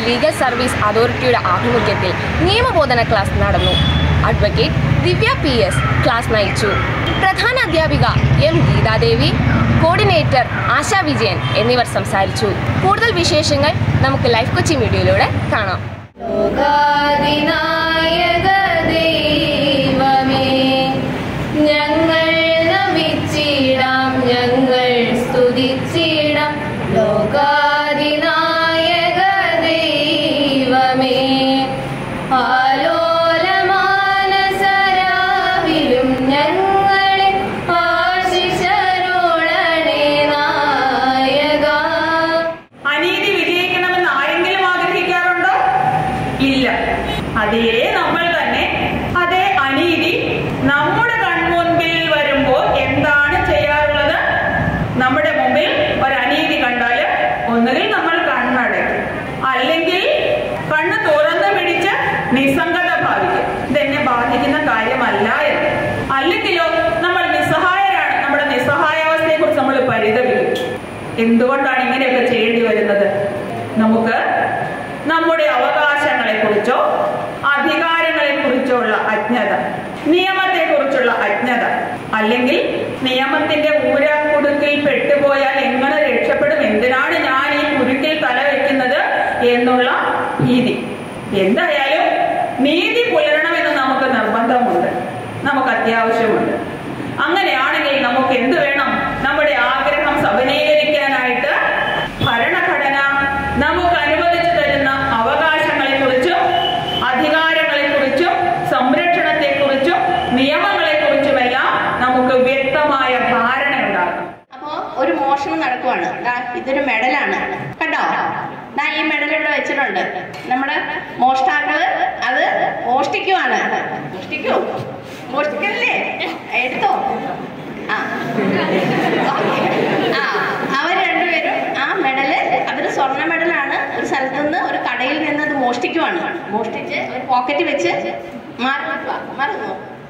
legal service അതോറിറ്റിയുടെ ആഭിമുഖ്യത്തിൽ നിയമബോധന ക്ലാസ് നടന്നു advocate Divya P S class നയിച്ചു പ്രധാന അധ്യാപിക എം ഗീതാദേവി കോർഡിനേറ്റർ ആശാ വിജയൻ എന്നിവർ സംസാരിച്ചു കൂടുതൽ വിശേഷങ്ങൾ നമുക്ക് ലൈഫ് കൊച്ചി മീഡിയയിലൂടെ കാണാം ലോകാദിനായക ദൈവമേ ഞങ്ങൾ നമിച്ചിടാം ഞങ്ങൾ സ്തുതിച്ചിടാം ലോകാദിനായക ദൈവമേ ആലോലമാനസരാവിലും ഞങ്ങളെ ആശിച്ചരുളണേ നായക അനീതി വിജയിക്കണമെന്ന് ആരെങ്കിലും ആഗ്രഹിക്കാറുണ്ടോ ഇല്ല അതേ നമ്മൾ തന്നെ അതേ അനീതി നമ്മുടെ കൺമുൻപിൽ വരുമ്പോൾ എന്താണ് ചെയ്യാറുള്ളത് നമ്മുടെ മുമ്പിൽ ഒരു അനീതി കണ്ടാൽ ഒന്നുകിൽ നമ്മൾ കണ്ണടയ്ക്കും അല്ലെങ്കിൽ കണ്ണ് തുറന്നു പിടിച്ച് നിസ്സംഗത ഭാവിക്കും ഇതെന്നെ ബാധിക്കുന്ന കാര്യമല്ല എന്ന് അല്ലെങ്കിലോ നമ്മൾ നിസ്സഹായരാണ് നമ്മുടെ നിസ്സഹായാവസ്ഥയെ കുറിച്ച് നമ്മൾ പരിതപിക്കും എന്തുകൊണ്ടാണ് ഇങ്ങനെയൊക്കെ ചെയ്യേണ്ടി വരുന്നത് നമുക്ക് നമ്മുടെ അവകാശങ്ങളെ കുറിച്ചോ അധികാരങ്ങളെ കുറിച്ചോ ഉള്ള അജ്ഞത നിയമത്തെ കുറിച്ചുള്ള അജ്ഞത അല്ലെങ്കിൽ നിയമത്തിന്റെ ഊരാക്കുടുക്കിൽ പെട്ടുപോയാൽ എങ്ങനെ രക്ഷപ്പെടും എന്തിനാണ് ഞാൻ ഈ കുരുക്കിൽ തല വെക്കുന്നത് എന്നുള്ള ഭീതി എന്തായാലും നീതി പുലരണമെന്ന് നമുക്ക് നിർബന്ധമുണ്ട് നമുക്ക് അത്യാവശ്യമുണ്ട് അങ്ങനെയാണെങ്കിൽ നമുക്ക് എന്ത് വേണം നമ്മുടെ ആഗ്രഹം സബലീകരിക്കാനായിട്ട് ഭരണഘടന നമുക്ക് അനുവദിച്ചു തരുന്ന അവകാശങ്ങളെ കുറിച്ചും അധികാരങ്ങളെ കുറിച്ചും സംരക്ഷണത്തെ കുറിച്ചും നിയമങ്ങളെ കുറിച്ചുമെല്ലാം നമുക്ക് വ്യക്തമായ ധാരണ ഉണ്ടാകണം അപ്പോ ഒരു മോഷണം നടക്കുവാണ് ദാ ഇതൊരു മെഡലാണ് കണ്ടോ ദാ ഈ മെഡൽ ഇവിടെ വെച്ചിട്ടുണ്ട് നമ്മുടെ മോഷ്ടാക്കള് അത് മോഷ്ടിക്കുവാണ് മോഷ്ടിക്കോ മോഷ്ടിക്കല്ലേ എടുത്തോ ആ ആ അവർ രണ്ടുപേരും ആ മെഡല് അതൊരു സ്വർണ്ണ മെഡലാണ് ഒരു സ്ഥലത്ത് നിന്ന് ഒരു കടയിൽ നിന്ന് അത് മോഷ്ടിക്കുവാണ് മോഷ്ടിച്ച് ഒരു പോക്കറ്റ് വെച്ച് മാറി നിൽക്കുക മറന്നു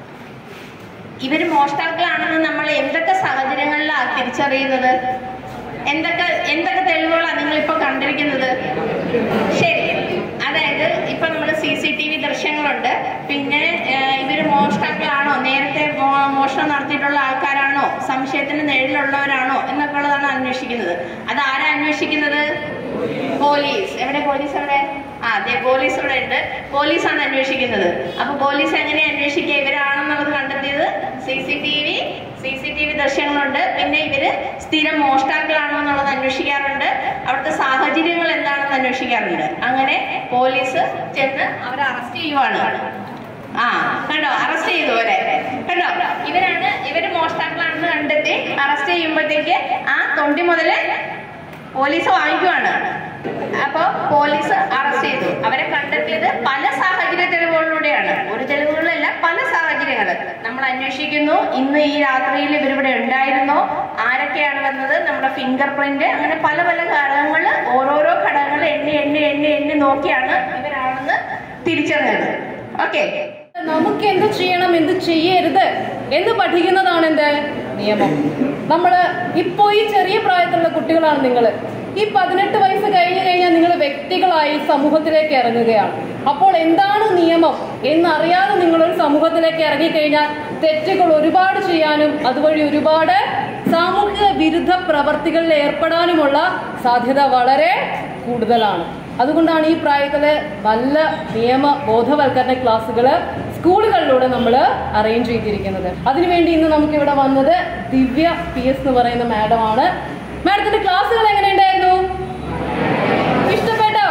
ഇവര് മോഷ്ടാക്കളാണെന്ന് നമ്മൾ എന്തൊക്കെ സാഹചര്യങ്ങളിലാണ് തിരിച്ചറിയുന്നത് എന്തൊക്കെ എന്തൊക്കെ തെളിവുകളാണ് നിങ്ങൾ ഇപ്പൊ കണ്ടിരിക്കുന്നത് ശരി അതായത് ഇപ്പൊ നമ്മൾ സി സി ടി വി ദൃശ്യങ്ങളുണ്ട് പിന്നെ ഏഹ്, ഇവര് മോഷ്ടാക്കളാണോ നേരത്തെ മോ- മോഷണം നടത്തിയിട്ടുള്ള ആൾക്കാരാണോ സംശയത്തിന് നിഴലുള്ളവരാണോ എന്നൊക്കെ ഉള്ളതാണ് അന്വേഷിക്കുന്നത് അത് ആരാ അന്വേഷിക്കുന്നത് പോലീസ് എവിടെ പോലീസ് എവിടെ ആ അതെ പോലീസ് ഇവിടെ ഉണ്ട് പോലീസാണ് അന്വേഷിക്കുന്നത് അപ്പൊ പോലീസ് എങ്ങനെ അന്വേഷിക്കുക ഇവരാണെന്നുള്ളത് കണ്ടെത്തിയത് C C T V C C T V ദൃശ്യങ്ങളുണ്ട് പിന്നെ ഇവര് സ്ഥിരം മോഷ്ടാക്കളാണോ എന്നുള്ളത് അന്വേഷിക്കാറുണ്ട് അവിടുത്തെ സാഹചര്യങ്ങൾ എന്താണെന്ന് അന്വേഷിക്കാറുണ്ട് അങ്ങനെ പോലീസ് ചെന്ന് അവരെ അറസ്റ്റ് ചെയ്യുവാണ് ആ കണ്ടോ അറസ്റ്റ് ചെയ്തു അവരെ കണ്ടോ ഇവരാണ് ഇവര് മോഷ്ടാക്കളാണെന്ന് കണ്ടെത്തി അറസ്റ്റ് ചെയ്യുമ്പോഴത്തേക്ക് ആ തൊണ്ടി മുതല് പോലീസ് വാങ്ങിക്കുവാണ് അപ്പൊ പോലീസ് അറസ്റ്റ് ചെയ്തു അവരെ കണ്ടെത്തിയത് പല സാഹചര്യ തെളിവുകളിലൂടെയാണ് ഒരു തെളിവുകളല്ല പല സാഹചര്യങ്ങൾ നമ്മൾ അന്വേഷിക്കുന്നു ഇന്ന് ഈ രാത്രിയിൽ ഇവരിവിടെ ഉണ്ടായിരുന്നോ ആരൊക്കെയാണ് വന്നത് നമ്മുടെ ഫിംഗർ പ്രിന്റ് അങ്ങനെ പല പല ഘടകങ്ങൾ ഓരോരോ ഘടകങ്ങൾ എണ്ണി എണ്ണി എണ്ണി എണ്ണി നോക്കിയാണ് ഇവരാണെന്ന് തിരിച്ചറിഞ്ഞത് ഓക്കെ നമുക്ക് എന്ത് ചെയ്യണം എന്ത് ചെയ്യരുത് എന്ന് പഠിക്കുന്നതാണ് എന്ത് നിയമം നമ്മൾ ഇപ്പോൾ ഈ ചെറിയ പ്രായത്തിലുള്ള കുട്ടികളാണ് നിങ്ങൾ ഈ പതിനെട്ട് വയസ്സ് കഴിഞ്ഞു കഴിഞ്ഞാൽ നിങ്ങൾ വ്യക്തികളായി സമൂഹത്തിലേക്ക് ഇറങ്ങുകയാണ് അപ്പോൾ എന്താണ് നിയമം എന്നറിയാതെ നിങ്ങളൊരു സമൂഹത്തിലേക്ക് ഇറങ്ങിക്കഴിഞ്ഞാൽ തെറ്റുകൾ ഒരുപാട് ചെയ്യാനും അതുവഴി ഒരുപാട് സാമൂഹിക വിരുദ്ധ പ്രവർത്തികളിൽ ഏർപ്പെടാനുമുള്ള സാധ്യത വളരെ കൂടുതലാണ് അതുകൊണ്ടാണ് ഈ പ്രായത്തില് നല്ല നിയമ ബോധവൽക്കരണ ക്ലാസ്സുകൾ സ്കൂളുകളിലൂടെ നമ്മൾ അറേഞ്ച് ചെയ്തിരിക്കുന്നത് അതിനുവേണ്ടി ഇന്ന് നമുക്ക് ഇവിടെ വന്നത് ദിവ്യ പി എസ് എന്ന് പറയുന്ന മാഡമാണ് മാഡത്തിന്റെ ക്ലാസ്സുകൾ എങ്ങനെയുണ്ടായിരുന്നു ഇഷ്ടപ്പെട്ടോ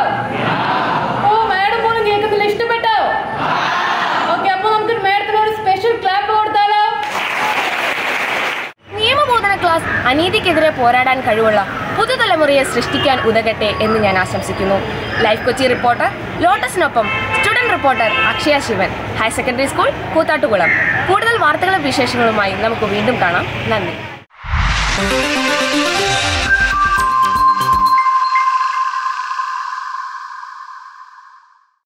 ഓ മാഡം പോലും കേൾക്കുന്നില്ല ഇഷ്ടപ്പെട്ടോ ഓക്കെ അപ്പൊ നമുക്ക് മാഡത്തിന് ഒരു സ്പെഷ്യൽ ക്ലാപ്പ് കൊടുത്താലോ നിയമബോധന ക്ലാസ് അനീതിക്കെതിരെ പോരാടാൻ കഴിവുള്ള പുതുതലമുറയെ സൃഷ്ടിക്കാൻ ഉതകട്ടെ എന്ന് ഞാൻ ആശംസിക്കുന്നു ലൈഫ് കൊച്ചി റിപ്പോർട്ടർ ലോട്ടസിനൊപ്പം student reporter Akshaya Sivan higher secondary school Koothattukulam കൂടുതൽ വാർത്തകളും വിശേഷങ്ങളുമായി നമുക്ക് വീണ്ടും കാണാം നന്ദി